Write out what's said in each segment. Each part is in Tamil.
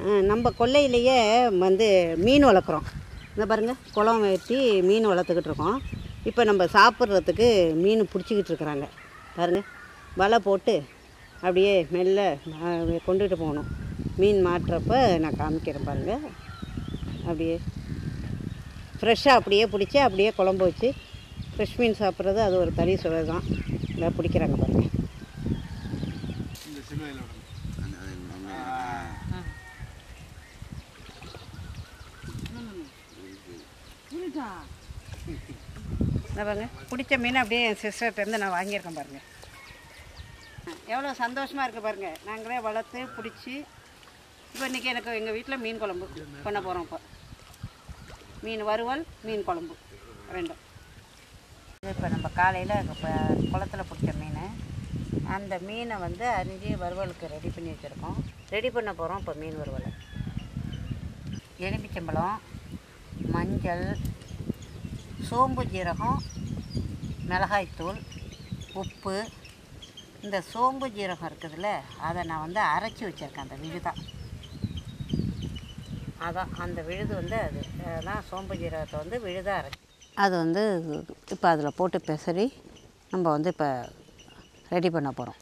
அஹ் நம்ம கொல்லையிலேயே வந்து மீன் வளர்க்குறோம் இந்த பாருங்கள் குளம் வெட்டி மீன் வளர்த்துக்கிட்டு இருக்கோம் இப்போ நம்ம சாப்பிட்றதுக்கு மீன் பிடிச்சிக்கிட்டு இருக்கிறாங்க பாருங்கள் வலை போட்டு அப்படியே மெல்ல அஹ், கொண்டுட்டு போகணும் மீன் மாட்டுறப்ப நான் காமிக்கிறேன் பாருங்கள் அப்படியே ஃப்ரெஷ்ஷாக அப்படியே பிடிச்சி அப்படியே குழம்பு வச்சு ஃப்ரெஷ் மீன் சாப்பிட்றது அது ஒரு தனி சுவை தான் இல்லை பிடிக்கிறாங்க பாருங்கள் இந்த சிலுவையில் விடணும் இந்த பாருங்க பிடிச்ச மீன் அப்படியே என் சிஸ்டர்கிட்டேருந்து நான் வாங்கியிருக்கேன் பாருங்க எவ்வளோ சந்தோஷமாக இருக்குது பாருங்க நாங்களே வளர்த்து பிடிச்சி இப்போ இன்றைக்கி எனக்கு எங்கள் வீட்டில் மீன் குழம்பு பண்ண போகிறோம் இப்போ மீன் வறுவல் மீன் குழம்பு ரெண்டும் இப்போ நம்ம காலையில் இப்போ குளத்துல பிடிச்ச மீன் அந்த மீனை வந்து அரிஞ்சு வறுவலுக்கு ரெடி பண்ணி வச்சுருக்கோம் ரெடி பண்ண போகிறோம் இப்போ மீன் வறுவலை எலுமிச்சம்பழம் மஞ்சள் சோம்பு ஜீரகம் மிளகாய்த்தூள் உப்பு இந்த சோம்பு ஜீரகம் இருக்குதுல்ல அதை நான் வந்து அரைச்சி வச்சுருக்கேன் அந்த விழுதா அதான் அந்த விழுது வந்து அது அதான் சோம்பு ஜீரகத்தை வந்து விழுதா அரைச்சி அது வந்து இப்போ அதில் போட்டு பெசரி நம்ம வந்து இப்போ ரெடி பண்ண போகிறோம்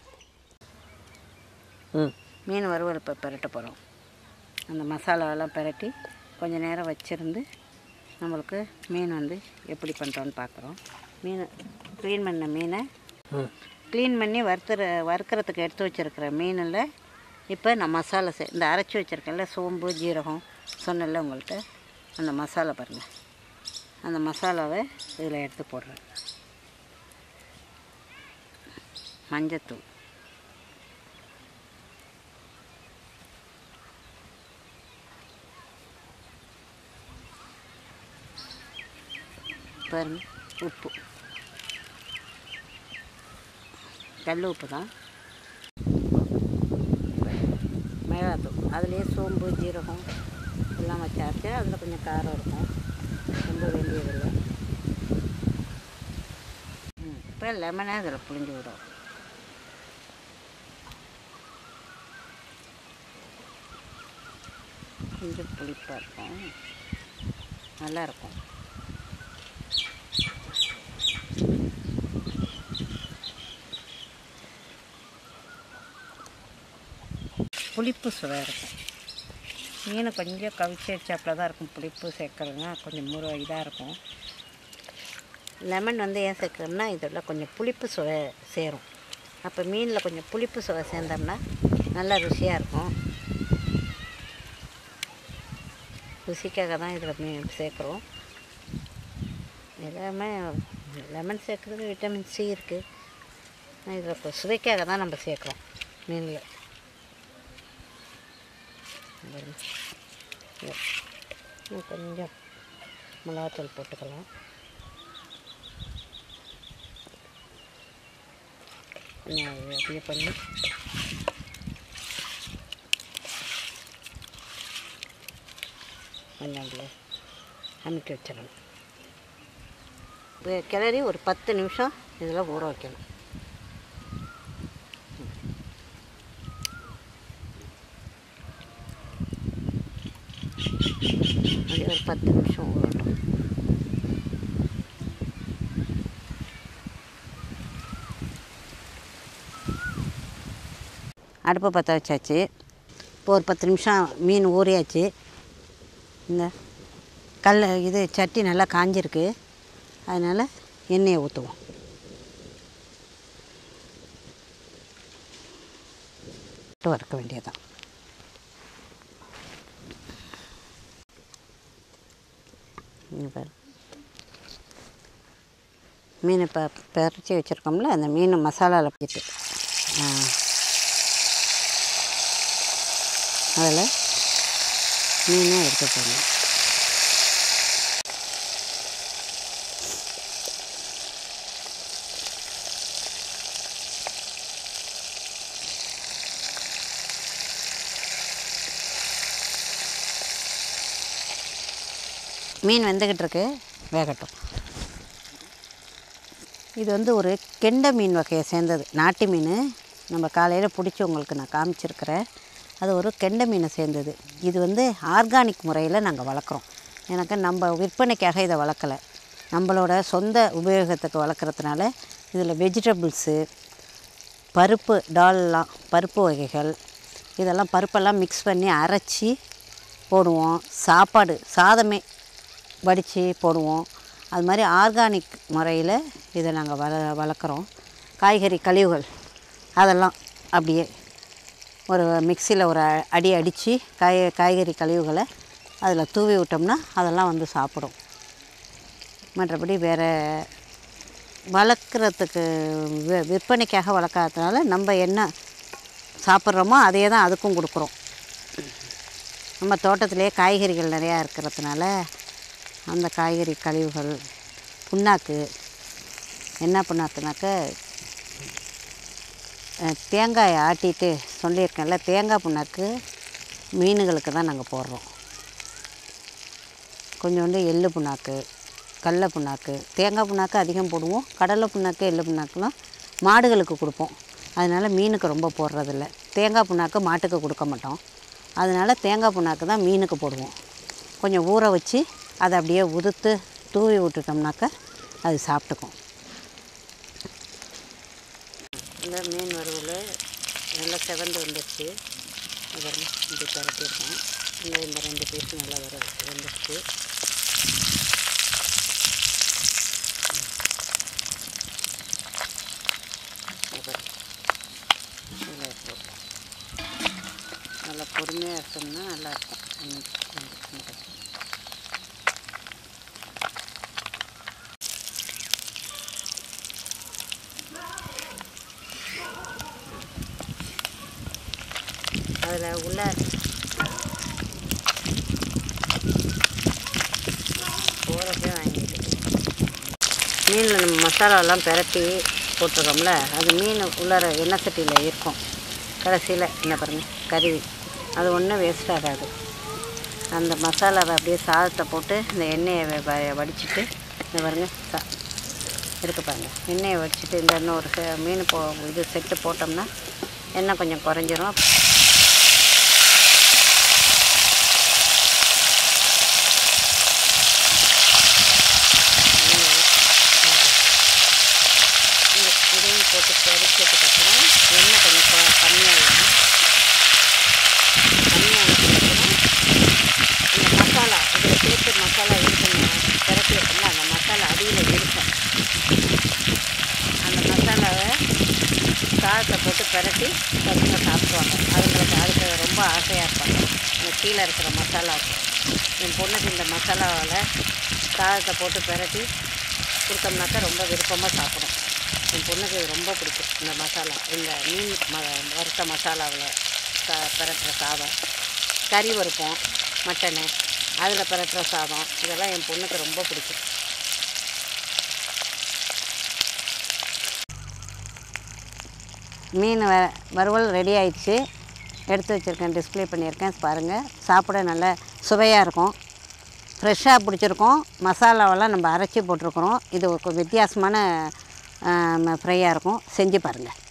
ம் மீன் வறுவல் இப்போ பெரட்ட போகிறோம் அந்த மசாலாவெல்லாம் பெரட்டி கொஞ்சம் நேரம் வச்சுருந்து நம்மளுக்கு மீன் வந்து எப்படி பண்ணுறோன்னு பார்க்குறோம் மீன் க்ளீன் பண்ண மீனை ம் க்ளீன் பண்ணி வறுத்துற வறுக்கிறதுக்கு எடுத்து வச்சுருக்கிற மீனில் இப்போ நான் மசாலா சே இந்த அரைச்சி வச்சுருக்கேன்ல சோம்பு ஜீரகம் சொன்னேன்ல உங்கள்கிட்ட அந்த மசாலா பாருங்கள் அந்த மசாலாவை இதில் எடுத்து போடுறேன் மஞ்சத்தூள் பாருங்க உப்பு கல் உப்பு தான் மிளகாத்தூள் அதுலேயே சோம்பு ஜீரகம் எல்லாம் வச்சு அரைச்சி அதில் கொஞ்சம் காரம் இருக்கும் ரொம்ப வேண்டியதில்லை ம், இப்போ லெமனை அதில் புழிஞ்சு விடும் கொஞ்சம் புளிப்பாக இருக்கும் நல்லா இருக்கும் புளிப்பு சுவை இருக்கும் மீனை கொஞ்சம் கவிச்சி வச்சாப்புல தான் இருக்கும் புளிப்பு சேர்க்குறதுனா கொஞ்சம் முறை இதாக இருக்கும் லெமன் வந்து ஏன் சேர்க்குறோம்னா இதில் கொஞ்சம் புளிப்பு சுவை சேரும் அப்போ மீனில் கொஞ்சம் புளிப்பு சுவை சேர்ந்தோம்னா நல்லா ருசியாக இருக்கும் ருசிக்காக தான் இதில் மீன் சேர்க்குறோம் எல்லாமே லெமன் சேர்க்குறது விட்டமின் சி இருக்குது இதில் இப்போ சுவைக்காக தான் நம்ம சேர்க்குறோம் மீனில் பாருங்க. இது. இன்னும் கொஞ்சம் மிளகாத்தூள் போட்டுக்கலாம் கொஞ்சம் அது அப்படியே பண்ணி கொஞ்சம் அப்படியே அமுக்கி வச்சிடணும் இது கிளறி ஒரு பத்து நிமிஷம் இதில் ஊற வைக்கணும் அப்படியே ஒரு பத்து நிமிஷம் ஊறட்டும் அடுப்பை பற்ற வச்சாச்சு இப்போ ஒரு பத்து நிமிஷம் மீன் ஊறியாச்சு இந்த கல் இது சட்டி நல்லா காஞ்சிருக்கு அதனால் எண்ணெயை ஊற்றுவோம் வறுக்க வேண்டியதுதான் இங்க பாரு மீன் இப்போ பறிச்சு வச்சுருக்கோம்ல அந்த மீன் மசாலாவில் போட்டு அதில் மீனை எடுத்து போடணும் மீன் வெந்துக்கிட்டு இருக்கு வேகட்டும் இது வந்து ஒரு கெண்டை மீன் வகையை சேர்ந்தது நாட்டு மீன் நம்ம காலையில் பிடிச்சி உங்களுக்கு நான் காமிச்சிருக்கிறேன் அது ஒரு கெண்டை மீனை சேர்ந்தது இது வந்து ஆர்கானிக் முறையில் நாங்கள் வளர்க்குறோம் எனக்கு நம்ம விற்பனைக்காக இதை வளர்க்கலை நம்மளோட சொந்த உபயோகத்துக்கு வளர்க்குறதுனால இதில் வெஜிடபிள்ஸு பருப்பு டால்லாம் பருப்பு வகைகள் இதெல்லாம் பருப்பெல்லாம் மிக்ஸ் பண்ணி அரைச்சி போடுவோம் சாப்பாடு சாதமே வடித்து போடுவோம் அது மாதிரி ஆர்கானிக் முறையில் இதை நாங்கள் வள வளர்க்குறோம் காய்கறி கழிவுகள் அதெல்லாம் அப்படியே ஒரு மிக்சியில் ஒரு அ- அடி அடித்து காய் காய்கறி கழிவுகளை அதில் தூவி விட்டோம்னா அதெல்லாம் வந்து சாப்பிடும் மற்றபடி வேறு வளர்க்குறதுக்கு வி- விற்பனைக்காக வளர்க்காததுனால நம்ம என்ன சாப்பிட்றோமோ அதே தான் அதுக்கும் கொடுக்குறோம் நம்ம தோட்டத்திலே காய்கறிகள் நிறையா இருக்கிறதுனால அந்த காய்கறி கழிவுகள் புண்ணாக்கு என்ன புண்ணாக்குனாக்க அஹ், தேங்காயை ஆட்டிட்டு சொல்லியிருக்கேன்ல தேங்காய் புண்ணாக்கு மீனுகளுக்கு தான் நாங்கள் போடுறோம் கொஞ்சோண்டு எள்ளு புண்ணாக்கு கடல புண்ணாக்கு தேங்காய் புண்ணாக்கு அதிகம் போடுவோம் கடலை புண்ணாக்கு எள்ளு புண்ணாக்குலாம் மாடுகளுக்கு கொடுப்போம் அதனால் மீனுக்கு ரொம்ப போடுறதில்ல தேங்காய் புண்ணாக்கு மாட்டுக்கு கொடுக்க மாட்டோம் அதனால் தேங்காய் புண்ணாக்கு தான் மீனுக்கு போடுவோம் கொஞ்சம் ஊற வச்சு அதை அப்படியே உதுத்து தூவி விட்டுட்டோம்னாக்க அது சாப்பிட்டுக்கும் இந்த மீன் வறுவல் நல்லா செவந்து வந்துடுச்சு இது பாருங்க, இப்படி பரட்டியிருக்கோம் இந்த இந்த ரெண்டு பீஸ் நல்லா வர வந்துடுச்சு இதை பாருங்க. இதில் இருக்கும் நல்லா பொறுமையாக எடுத்தோம்னா நல்லா இருக்கும் இன்னும் கொஞ்சம் சின்ன பீஸ். அதில் உள்ள போகிறப்பே வாங்கிட்டு மீனில் நம்ம மசாலாலாம் பிரட்டி போட்டிருக்கோம்ல அது மீன் உள்ளார எண்ணெய் சட்டியில் இருக்கும் கடைசியில் என்ன பாருங்க கறி அது ஒன்றும் வேஸ்ட் ஆகாது அந்த மசாலாவை அப்படியே சாதத்தை போட்டு இந்த எண்ணெயை வ- வ- வடிச்சிட்டு இந்த பாருங்க சா இருக்கு பாருங்க எண்ணெயை வடிச்சிட்டு இந்த இன்னும் ஒரு செ- மீன் போ இது செட்டு போட்டோம்னா எண்ணெய் கொஞ்சம் குறைஞ்சிரும் இது- இதையும் போட்டு பொரிச்சதுக்கப்புறம் எண்ணெய் கொஞ்சம் கொ- கம்மியாகிடும் கம்மியானதுக்கப்புறம் இந்த மசாலா இதில் சேர்த்து மசாலா இருக்குங்க திரட்டி வைக்கல அந்த மசாலா அடியில் இருக்கும் அந்த மசாலாவை சாதத்தை போட்டு பிரட்டி பசங்க சாப்பிடுவாங்க அதுங்களுக்கு அதுக்கு ரொம்ப ஆசையாக இருப்பாங்க இந்த கீழே இருக்கிற மசாலாவுக்கு என் பொண்ணுக்கு இந்த மசாலாவில் சாதத்தை போட்டு பிரட்டி கொடுத்தோம்னாக்கா ரொம்ப விருப்பமாக சாப்பிடும் என் பொண்ணுக்கு இது ரொம்ப பிடிக்கும் இந்த மசாலா இந்த மீன் ம வறுத்த மசாலாவில் சா பிரட்டுற சாதம் கறி வறுப்போம் மட்டனு அதில் பிரட்டுற சாதம் இதெல்லாம் என் பொண்ணுக்கு ரொம்ப பிடிக்கும் மீன் வ வறுவல் ரெடி ஆயிடுச்சு எடுத்து வச்சுருக்கேன் டிஸ்ப்ளே பண்ணியிருக்கேன் பாருங்கள் சாப்பிட நல்ல சுவையாக இருக்கும் ஃப்ரெஷ்ஷாக பிடிச்சிருக்கோம் மசாலாவெல்லாம் நம்ம அரைச்சி போட்டிருக்கிறோம் இது ஒரு வித்தியாசமான ஃப்ரையாக இருக்கும் செஞ்சு பாருங்கள்